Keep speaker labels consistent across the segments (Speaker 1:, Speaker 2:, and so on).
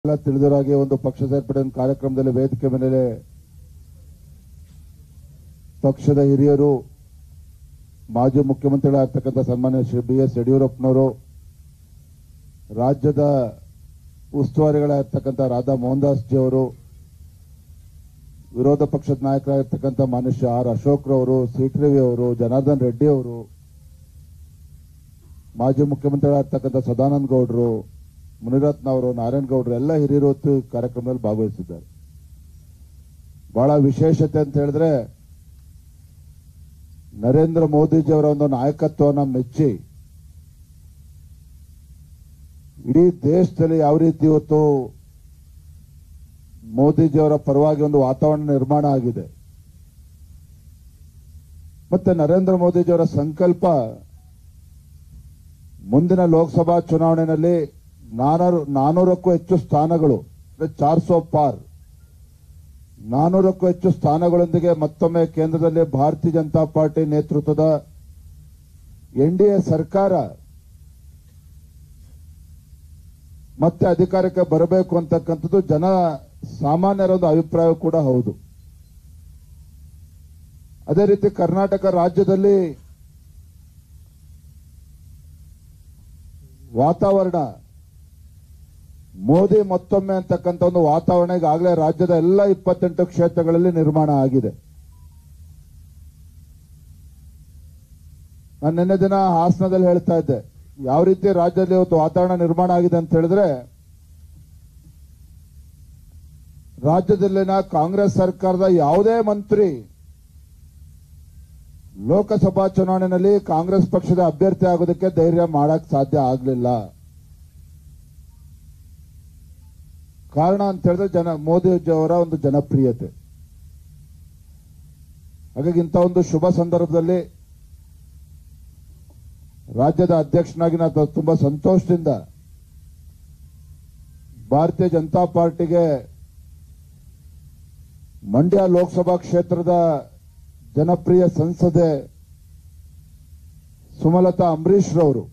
Speaker 1: ಎಲ್ಲ ತಿಳಿದಿರೋ ಹಾಗೆ ಒಂದು ಪಕ್ಷ ಸೇರ್ಪಡೆ ಕಾರ್ಯಕ್ರಮದಲ್ಲಿ ವೇದಿಕೆ ಮೇಲೆ ಪಕ್ಷದ ಹಿರಿಯರು ಮಾಜಿ ಮುಖ್ಯಮಂತ್ರಿಗಳಾಗಿರ್ತಕ್ಕಂಥ ಸನ್ಮಾನ್ಯ ಶ್ರೀ ಬಿ ಎಸ್ ಯಡಿಯೂರಪ್ಪನವರು ರಾಜ್ಯದ ಉಸ್ತುವಾರಿಗಳಾಗಿರ್ತಕ್ಕಂಥ ರಾಧಾ ಮೋಹನ್ ದಾಸ್ ಜಿ ಅವರು ವಿರೋಧ ಪಕ್ಷದ ನಾಯಕರಾಗಿರ್ತಕ್ಕಂಥ ಮಾನ್ಯ ಶ್ರೀ ಆರ್ ಅಶೋಕ್ ರವರು ಸಿಟಿ ಅವರು ಜನಾರ್ದನ್ ರೆಡ್ಡಿ ಅವರು ಮಾಜಿ ಮುಖ್ಯಮಂತ್ರಿಗಳಾಗಿರ್ತಕ್ಕಂಥ ಸದಾನಂದ ಗೌಡರು ಮುನಿರತ್ನ ಅವರು ನಾರಾಯಣ ಗೌಡರು ಎಲ್ಲ ಹಿರಿಯರು ಹೊತ್ತು ಈ ಕಾರ್ಯಕ್ರಮದಲ್ಲಿ ಭಾಗವಹಿಸಿದ್ದಾರೆ ಬಹಳ ವಿಶೇಷತೆ ಅಂತ ಹೇಳಿದ್ರೆ ನರೇಂದ್ರ ಮೋದಿಜಿಯವರ ಒಂದು ನಾಯಕತ್ವವನ್ನು ಮೆಚ್ಚಿ ಇಡೀ ದೇಶದಲ್ಲಿ ಯಾವ ರೀತಿ ಇವತ್ತು ಮೋದಿಜಿಯವರ ಪರವಾಗಿ ಒಂದು ವಾತಾವರಣ ನಿರ್ಮಾಣ ಆಗಿದೆ ಮತ್ತೆ ನರೇಂದ್ರ ಮೋದಿಜಿಯವರ ಸಂಕಲ್ಪ ಮುಂದಿನ ಲೋಕಸಭಾ ಚುನಾವಣೆಯಲ್ಲಿ ನಾನೂರು ನಾನೂರಕ್ಕೂ ಹೆಚ್ಚು ಸ್ಥಾನಗಳು ಚಾರ್ ಸೋ ಪಾರ್ ನಾನೂರಕ್ಕೂ ಹೆಚ್ಚು ಸ್ಥಾನಗಳೊಂದಿಗೆ ಮತ್ತೊಮ್ಮೆ ಕೇಂದ್ರದಲ್ಲಿ ಭಾರತೀಯ ಜನತಾ ಪಾರ್ಟಿ ನೇತೃತ್ವದ ಎನ್ಡಿಎ ಸರ್ಕಾರ ಮತ್ತೆ ಅಧಿಕಾರಕ್ಕೆ ಬರಬೇಕು ಅಂತಕ್ಕಂಥದ್ದು ಜನ ಸಾಮಾನ್ಯರ ಒಂದು ಅಭಿಪ್ರಾಯ ಕೂಡ ಹೌದು ಅದೇ ರೀತಿ ಕರ್ನಾಟಕ ರಾಜ್ಯದಲ್ಲಿ ವಾತಾವರಣ ಮೋದಿ ಮತ್ತೊಮ್ಮೆ ಅಂತಕ್ಕಂಥ ಒಂದು ವಾತಾವರಣ ಈಗಾಗಲೇ ರಾಜ್ಯದ ಎಲ್ಲ ಇಪ್ಪತ್ತೆಂಟು ಕ್ಷೇತ್ರಗಳಲ್ಲಿ ನಿರ್ಮಾಣ ಆಗಿದೆ ನಾನು ನಿನ್ನೆ ದಿನ ಹಾಸನದಲ್ಲಿ ಹೇಳ್ತಾ ಇದ್ದೆ ಯಾವ ರೀತಿ ರಾಜ್ಯದಲ್ಲಿ ಇವತ್ತು ವಾತಾವರಣ ನಿರ್ಮಾಣ ಆಗಿದೆ ಅಂತ ಹೇಳಿದ್ರೆ ರಾಜ್ಯದಲ್ಲಿನ ಕಾಂಗ್ರೆಸ್ ಸರ್ಕಾರದ ಯಾವುದೇ ಮಂತ್ರಿ ಲೋಕಸಭಾ ಚುನಾವಣೆಯಲ್ಲಿ ಕಾಂಗ್ರೆಸ್ ಪಕ್ಷದ ಅಭ್ಯರ್ಥಿ ಆಗೋದಕ್ಕೆ ಧೈರ್ಯ ಮಾಡಕ್ ಸಾಧ್ಯ ಆಗಲಿಲ್ಲ ಕಾರಣ ಅಂತ ಹೇಳಿದ್ರೆ ಜನ ಮೋದಿಜಿ ಅವರ ಒಂದು ಜನಪ್ರಿಯತೆ ಹಾಗಾಗಿ ಇಂಥ ಒಂದು ಶುಭ ಸಂದರ್ಭದಲ್ಲಿ ರಾಜ್ಯದ ಅಧ್ಯಕ್ಷನಾಗಿ ನಾನು ತುಂಬಾ ಸಂತೋಷದಿಂದ ಭಾರತೀಯ ಜನತಾ ಪಾರ್ಟಿಗೆ ಮಂಡ್ಯ ಲೋಕಸಭಾ ಕ್ಷೇತ್ರದ ಜನಪ್ರಿಯ ಸಂಸದೆ ಸುಮಲತಾ ಅಂಬರೀಶ್ ರವರು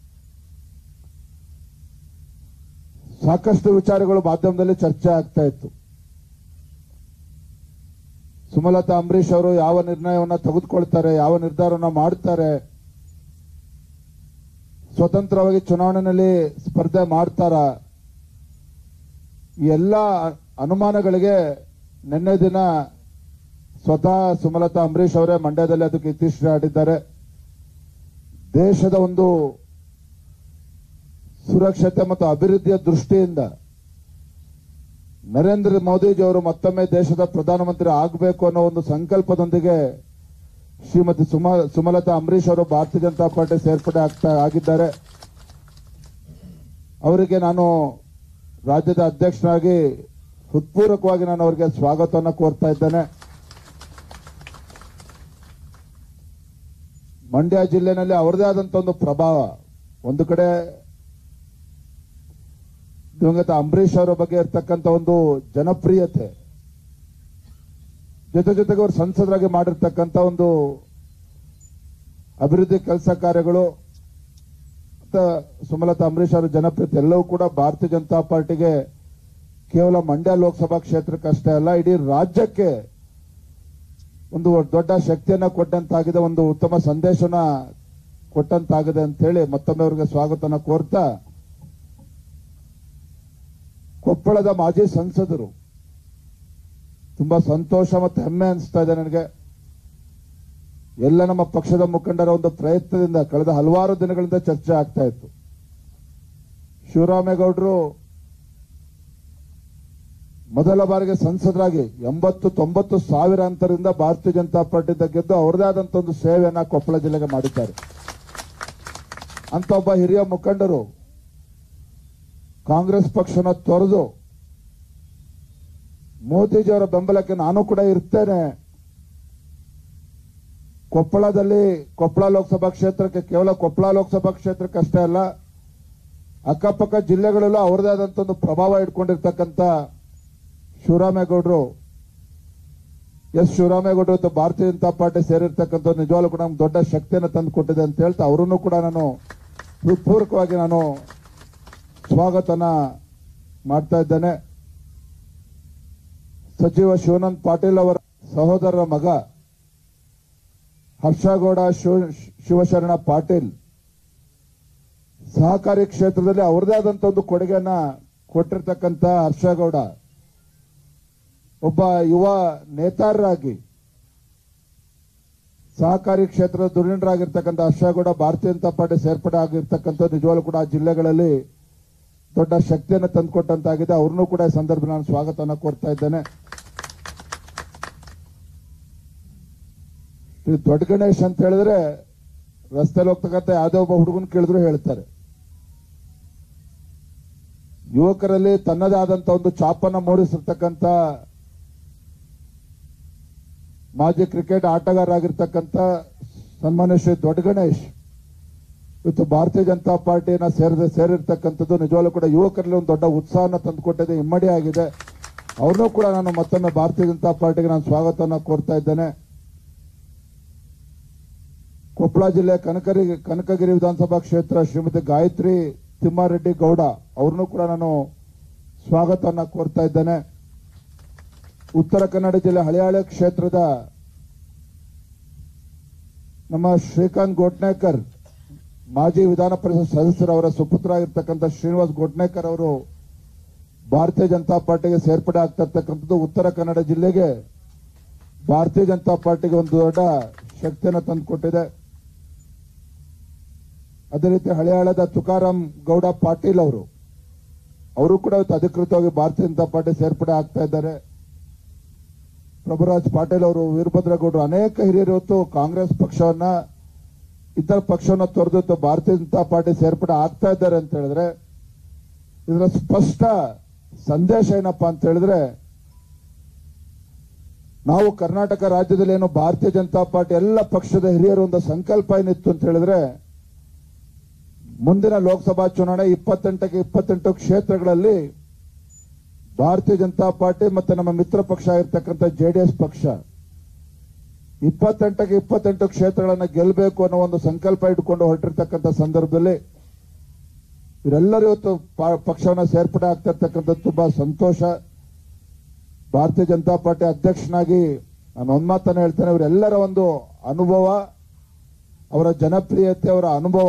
Speaker 1: ಸಾಕಷ್ಟು ವಿಚಾರಗಳು ಮಾಧ್ಯಮದಲ್ಲಿ ಚರ್ಚೆ ಆಗ್ತಾ ಇತ್ತು ಸುಮಲತಾ ಅಂಬರೀಶ್ ಅವರು ಯಾವ ನಿರ್ಣಯವನ್ನ ತೆಗೆದುಕೊಳ್ತಾರೆ ಯಾವ ನಿರ್ಧಾರವನ್ನ ಮಾಡ್ತಾರೆ ಸ್ವತಂತ್ರವಾಗಿ ಚುನಾವಣೆಯಲ್ಲಿ ಸ್ಪರ್ಧೆ ಮಾಡ್ತಾರ ಈ ಎಲ್ಲ ಅನುಮಾನಗಳಿಗೆ ನಿನ್ನೆ ದಿನ ಸ್ವತಃ ಸುಮಲತಾ ಅಂಬರೀಶ್ ಅವರೇ ಮಂಡ್ಯದಲ್ಲಿ ಅದಕ್ಕೆ ಇತ್ತೀಚೆಗೆ ಆಡಿದ್ದಾರೆ ದೇಶದ ಒಂದು ಸುರಕ್ಷತೆ ಮತ್ತು ಅಭಿವೃದ್ಧಿಯ ದೃಷ್ಟಿಯಿಂದ ನರೇಂದ್ರ ಮೋದಿಜಿ ಅವರು ಮತ್ತೊಮ್ಮೆ ದೇಶದ ಪ್ರಧಾನಮಂತ್ರಿ ಆಗಬೇಕು ಅನ್ನೋ ಒಂದು ಸಂಕಲ್ಪದೊಂದಿಗೆ ಶ್ರೀಮತಿ ಸುಮ ಸುಮಲತಾ ಅಂಬರೀಶ್ ಅವರು ಭಾರತೀಯ ಜನತಾ ಪಾರ್ಟಿ ಸೇರ್ಪಡೆ ಆಗ್ತಾ ಆಗಿದ್ದಾರೆ ಅವರಿಗೆ ನಾನು ರಾಜ್ಯದ ಅಧ್ಯಕ್ಷನಾಗಿ ಹೃತ್ಪೂರ್ವಕವಾಗಿ ನಾನು ಅವರಿಗೆ ಸ್ವಾಗತವನ್ನು ಕೋರ್ತಾ ಇದ್ದೇನೆ ಮಂಡ್ಯ ಜಿಲ್ಲೆನಲ್ಲಿ ಅವರದೇ ಆದಂತ ಒಂದು ಪ್ರಭಾವ ಒಂದು ಕಡೆ ದಿವಂಗತ ಅಂಬರೀಶ್ ಅವರ ಬಗ್ಗೆ ಇರ್ತಕ್ಕಂಥ ಒಂದು ಜನಪ್ರಿಯತೆ ಜೊತೆ ಜೊತೆಗೆ ಅವರು ಸಂಸದರಾಗಿ ಮಾಡಿರ್ತಕ್ಕಂಥ ಒಂದು ಅಭಿವೃದ್ಧಿ ಕೆಲಸ ಕಾರ್ಯಗಳು ಮತ್ತೆ ಸುಮಲತಾ ಅಂಬರೀಶ್ ಅವರ ಜನಪ್ರಿಯತೆ ಎಲ್ಲವೂ ಕೂಡ ಭಾರತೀಯ ಜನತಾ ಪಾರ್ಟಿಗೆ ಕೇವಲ ಮಂಡ್ಯ ಲೋಕಸಭಾ ಕ್ಷೇತ್ರಕ್ಕಷ್ಟೇ ಅಲ್ಲ ಇಡೀ ರಾಜ್ಯಕ್ಕೆ ಒಂದು ದೊಡ್ಡ ಶಕ್ತಿಯನ್ನ ಕೊಟ್ಟಂತಾಗಿದೆ ಒಂದು ಉತ್ತಮ ಸಂದೇಶನ ಕೊಟ್ಟಂತಾಗಿದೆ ಅಂತ ಹೇಳಿ ಮತ್ತೊಮ್ಮೆ ಅವರಿಗೆ ಸ್ವಾಗತನ ಕೋರ್ತಾ ಕೊಪ್ಪಳದ ಮಾಜಿ ಸಂಸದರು ತುಂಬಾ ಸಂತೋಷ ಮತ್ತು ಹೆಮ್ಮೆ ಅನಿಸ್ತಾ ಇದೆ ನನಗೆ ಎಲ್ಲ ನಮ್ಮ ಪಕ್ಷದ ಮುಖಂಡರ ಒಂದು ಪ್ರಯತ್ನದಿಂದ ಕಳೆದ ಹಲವಾರು ದಿನಗಳಿಂದ ಚರ್ಚೆ ಆಗ್ತಾ ಇತ್ತು ಶಿವರಾಮೇಗೌಡರು ಮೊದಲ ಬಾರಿಗೆ ಸಂಸದರಾಗಿ ಎಂಬತ್ತು ತೊಂಬತ್ತು ಸಾವಿರ ಅಂತರದಿಂದ ಭಾರತೀಯ ಜನತಾ ಪಾರ್ಟಿ ಗೆದ್ದು ಅವರದೇ ಆದಂತ ಒಂದು ಸೇವೆಯನ್ನ ಕೊಪ್ಪಳ ಜಿಲ್ಲೆಗೆ ಮಾಡಿದ್ದಾರೆ ಅಂತ ಒಬ್ಬ ಹಿರಿಯ ಮುಖಂಡರು ಕಾಂಗ್ರೆಸ್ ಪಕ್ಷನ ತೊರೆದು ಮೋದಿಜಿಯವರ ಬೆಂಬಲಕ್ಕೆ ನಾನು ಕೂಡ ಇರ್ತೇನೆ ಕೊಪ್ಪಳದಲ್ಲಿ ಕೊಪ್ಪಳ ಲೋಕಸಭಾ ಕ್ಷೇತ್ರಕ್ಕೆ ಕೇವಲ ಕೊಪ್ಪಳ ಲೋಕಸಭಾ ಕ್ಷೇತ್ರಕ್ಕೆ ಅಷ್ಟೇ ಅಲ್ಲ ಅಕ್ಕಪಕ್ಕ ಜಿಲ್ಲೆಗಳಲ್ಲೂ ಅವರದೇ ಆದಂತ ಒಂದು ಪ್ರಭಾವ ಇಟ್ಕೊಂಡಿರ್ತಕ್ಕಂಥ ಶಿವರಾಮೇಗೌಡರು ಎಸ್ ಶಿವರಾಮೇಗೌಡರು ಇವತ್ತು ಭಾರತೀಯ ಜನತಾ ಪಾರ್ಟಿ ಸೇರಿರ್ತಕ್ಕಂಥ ನಿಜವಾಗ್ಲೂ ಕೂಡ ನಮ್ಗೆ ದೊಡ್ಡ ಶಕ್ತಿಯನ್ನು ತಂದು ಕೊಟ್ಟಿದೆ ಅಂತ ಹೇಳ್ತಾ ಅವರನ್ನು ಕೂಡ ನಾನು ಹೃತ್ಪೂರ್ವಕವಾಗಿ ನಾನು ಸ್ವಾಗತನ ಮಾಡ್ತಾ ಇದ್ದೇನೆ ಸಚಿವ ಶಿವಾನಂದ್ ಪಾಟೀಲ್ ಅವರ ಸಹೋದರರ ಮಗ ಹರ್ಷಗೌಡ ಶಿವ- ಶಿವಶರಣ ಪಾಟೀಲ್ ಸಹಕಾರಿ ಕ್ಷೇತ್ರದಲ್ಲಿ ಅವರದೇ ಆದಂತ ಒಂದು ಕೊಡುಗೆಯನ್ನ ಕೊಟ್ಟಿರ್ತಕ್ಕಂಥ ಹರ್ಷಗೌಡ ಒಬ್ಬ ಯುವ ನೇತಾರರಾಗಿ ಸಹಕಾರಿ ಕ್ಷೇತ್ರದ ಧುರೀಣರಾಗಿರ್ತಕ್ಕಂಥ ಹರ್ಷಗೌಡ ಭಾರತೀಯ ಜನತಾ ಪಾರ್ಟಿ ಸೇರ್ಪಡೆ ಆಗಿರ್ತಕ್ಕಂಥ ನಿಜವಾಗ್ಲೂ ಕೂಡ ಆ ಜಿಲ್ಲೆಗಳಲ್ಲಿ ದೊಡ್ಡ ಶಕ್ತಿಯನ್ನು ತಂದುಕೊಟ್ಟಂತಾಗಿದೆ ಅವ್ರನ್ನೂ ಕೂಡ ಈ ಸಂದರ್ಭ ನಾನು ಸ್ವಾಗತವನ್ನು ಕೋರ್ತಾ ಇದ್ದೇನೆ ಈ ದೊಡ್ಡ ಗಣೇಶ್ ಅಂತ ಹೇಳಿದ್ರೆ ರಸ್ತೆಯಲ್ಲಿ ಹೋಗ್ತಕ್ಕಂಥ ಯಾವುದೇ ಒಬ್ಬ ಹುಡುಗನ್ ಕೇಳಿದ್ರು ಹೇಳ್ತಾರೆ ಯುವಕರಲ್ಲಿ ತನ್ನದೇ ಆದಂತ ಒಂದು ಚಾಪನ್ನ ಮೂಡಿಸಿರ್ತಕ್ಕಂಥ ಮಾಜಿ ಕ್ರಿಕೆಟ್ ಆಟಗಾರರಾಗಿರ್ತಕ್ಕಂಥ ಸನ್ಮಾನ್ಯ ಶ್ರೀ ದೊಡ್ಡ ಗಣೇಶ್ ಇವತ್ತು ಭಾರತೀಯ ಜನತಾ ಪಾರ್ಟಿಯನ್ನ ಸೇರಿದ ಸೇರಿರ್ತಕ್ಕಂಥದ್ದು ನಿಜವಾಗ್ಲೂ ಕೂಡ ಯುವಕರಲ್ಲಿ ಒಂದು ದೊಡ್ಡ ಉತ್ಸಾಹನ ತಂದುಕೊಟ್ಟಿದೆ ಇಮ್ಮಡಿ ಆಗಿದೆ ಅವ್ರನ್ನೂ ಕೂಡ ನಾನು ಮತ್ತೊಮ್ಮೆ ಭಾರತೀಯ ಜನತಾ ಪಾರ್ಟಿಗೆ ನಾನು ಸ್ವಾಗತವನ್ನು ಕೋರ್ತಾ ಇದ್ದೇನೆ ಕೊಪ್ಪಳ ಜಿಲ್ಲೆ ಕನಕರಿ ಕನಕಗಿರಿ ವಿಧಾನಸಭಾ ಕ್ಷೇತ್ರ ಶ್ರೀಮತಿ ಗಾಯತ್ರಿ ತಿಮ್ಮಾರೆಡ್ಡಿ ಗೌಡ ಅವ್ರನ್ನೂ ಕೂಡ ನಾನು ಸ್ವಾಗತವನ್ನ ಕೋರ್ತಾ ಇದ್ದೇನೆ ಉತ್ತರ ಕನ್ನಡ ಜಿಲ್ಲೆ ಹಳಿಯಾಳೆ ಕ್ಷೇತ್ರದ ನಮ್ಮ ಶ್ರೀಕಾಂತ್ ಗೋಟ್ನೇಕರ್ ಮಾಜಿ ವಿಧಾನ ಪರಿಷತ್ ಸದಸ್ಯರವರ ಸುಪುತ್ರ ಆಗಿರ್ತಕ್ಕಂಥ ಶ್ರೀನಿವಾಸ್ ಗೋಟ್ನೇಕರ್ ಅವರು ಭಾರತೀಯ ಜನತಾ ಪಾರ್ಟಿಗೆ ಸೇರ್ಪಡೆ ಆಗ್ತಾ ಇರ್ತಕ್ಕಂಥದ್ದು ಉತ್ತರ ಕನ್ನಡ ಜಿಲ್ಲೆಗೆ ಭಾರತೀಯ ಜನತಾ ಪಾರ್ಟಿಗೆ ಒಂದು ದೊಡ್ಡ ಶಕ್ತಿಯನ್ನು ತಂದುಕೊಟ್ಟಿದೆ ಅದೇ ರೀತಿ ಹಳೆಯಾಳದ ತುಕಾರಾಂ ಗೌಡ ಪಾಟೀಲ್ ಅವರು ಅವರು ಕೂಡ ಇವತ್ತು ಅಧಿಕೃತವಾಗಿ ಭಾರತೀಯ ಜನತಾ ಪಾರ್ಟಿ ಸೇರ್ಪಡೆ ಆಗ್ತಾ ಇದ್ದಾರೆ ಪ್ರಭುರಾಜ್ ಪಾಟೀಲ್ ಅವರು ವೀರಭದ್ರಗೌಡರು ಅನೇಕ ಹಿರಿಯರು ಇವತ್ತು ಕಾಂಗ್ರೆಸ್ ಪಕ್ಷವನ್ನ ಇತರ ಪಕ್ಷವನ್ನ ತೊರೆದು ಇವತ್ತು ಭಾರತೀಯ ಜನತಾ ಪಾರ್ಟಿ ಸೇರ್ಪಡೆ ಆಗ್ತಾ ಇದ್ದಾರೆ ಅಂತ ಹೇಳಿದ್ರೆ ಇದರ ಸ್ಪಷ್ಟ ಸಂದೇಶ ಏನಪ್ಪಾ ಅಂತ ಹೇಳಿದ್ರೆ ನಾವು ಕರ್ನಾಟಕ ರಾಜ್ಯದಲ್ಲಿ ಏನು ಭಾರತೀಯ ಜನತಾ ಪಾರ್ಟಿ ಎಲ್ಲ ಪಕ್ಷದ ಹಿರಿಯರು ಒಂದು ಸಂಕಲ್ಪ ಏನಿತ್ತು ಅಂತ ಹೇಳಿದ್ರೆ ಮುಂದಿನ ಲೋಕಸಭಾ ಚುನಾವಣೆ ಇಪ್ಪತ್ತೆಂಟಕ್ಕೆ ಇಪ್ಪತ್ತೆಂಟು ಕ್ಷೇತ್ರಗಳಲ್ಲಿ ಭಾರತೀಯ ಜನತಾ ಪಾರ್ಟಿ ಮತ್ತೆ ನಮ್ಮ ಮಿತ್ರ ಪಕ್ಷ ಆಗಿರ್ತಕ್ಕಂಥ ಜೆಡಿಎಸ್ ಪಕ್ಷ ಇಪ್ಪತ್ತೆಂಟಕ್ಕೆ ಇಪ್ಪತ್ತೆಂಟು ಕ್ಷೇತ್ರಗಳನ್ನ ಗೆಲ್ಲಬೇಕು ಅನ್ನೋ ಒಂದು ಸಂಕಲ್ಪ ಇಟ್ಕೊಂಡು ಹೊರಟಿರ್ತಕ್ಕಂಥ ಸಂದರ್ಭದಲ್ಲಿ ಇವರೆಲ್ಲರೂ ಇವತ್ತು ಪ- ಪಕ್ಷವನ್ನ ಸೇರ್ಪಡೆ ಆಗ್ತಾ ಇರ್ತಕ್ಕಂಥದ್ದು ತುಂಬಾ ಸಂತೋಷ ಭಾರತೀಯ ಜನತಾ ಪಾರ್ಟಿ ಅಧ್ಯಕ್ಷನಾಗಿ ನಾನು ಒಂದ್ ಮಾತನ್ನ ಹೇಳ್ತೇನೆ ಇವರೆಲ್ಲರ ಒಂದು ಅನುಭವ ಅವರ ಜನಪ್ರಿಯತೆ ಅವರ ಅನುಭವ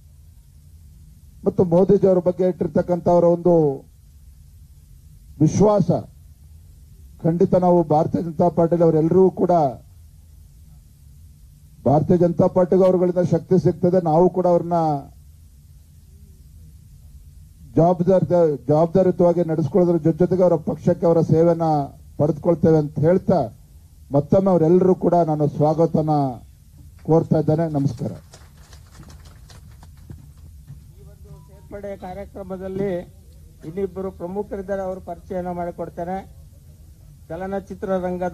Speaker 1: ಮತ್ತು ಮೋದಿಜಿ ಅವರ ಬಗ್ಗೆ ಇಟ್ಟಿರ್ತಕ್ಕಂಥ ಅವರ ಒಂದು ವಿಶ್ವಾಸ ಖಂಡಿತ ನಾವು ಭಾರತೀಯ ಜನತಾ ಪಾರ್ಟಿಲಿ ಅವರೆಲ್ಲರೂ ಕೂಡ ಭಾರತೀಯ ಜನತಾ ಪಾರ್ಟಿಗೂ ಅವರುಗಳಿಂದ ಶಕ್ತಿ ಸಿಗ್ತದೆ ನಾವು ಕೂಡ ಅವ್ರನ್ನ ಜವಾಬ್ದಾರಿ ಜವಾಬ್ದಾರಿಯುತವಾಗಿ ನಡೆಸ್ಕೊಳ್ಳೋದ್ರ ಜೊತೆ ಜೊತೆಗೆ ಅವರ ಪಕ್ಷಕ್ಕೆ ಅವರ ಸೇವೆನ ಪಡೆದುಕೊಳ್ತೇವೆ ಅಂತ ಹೇಳ್ತಾ ಮತ್ತೊಮ್ಮೆ ಅವರೆಲ್ಲರೂ ಕೂಡ ನಾನು ಸ್ವಾಗತನ ಕೋರ್ತಾ ಇದ್ದೇನೆ ನಮಸ್ಕಾರ
Speaker 2: ಈ ಒಂದು ಸೇರ್ಪಡೆ ಕಾರ್ಯಕ್ರಮದಲ್ಲಿ ಇನ್ನಿಬ್ಬರು ಪ್ರಮುಖರಿದ್ದಾರೆ ಅವರು ಪರಿಚಯನ ಮಾಡಿಕೊಡ್ತೇನೆ ಚಲನಚಿತ್ರ ರಂಗದ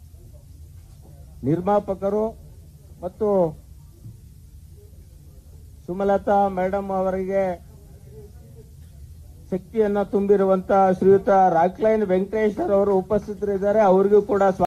Speaker 2: ನಿರ್ಮಾಪಕರು ಮತ್ತು ಸುಮಲತಾ ಮೇಡಮ್ ಅವರಿಗೆ ಶಕ್ತಿಯನ್ನ ತುಂಬಿರುವಂತ ಶ್ರೀಯುತ ರಾಕ್ಲೈನ್ ವೆಂಕಟೇಶ್ ಅವರು ಉಪಸ್ಥಿತರಿದ್ದಾರೆ ಅವರಿಗೂ ಕೂಡ ಸ್ವಾ-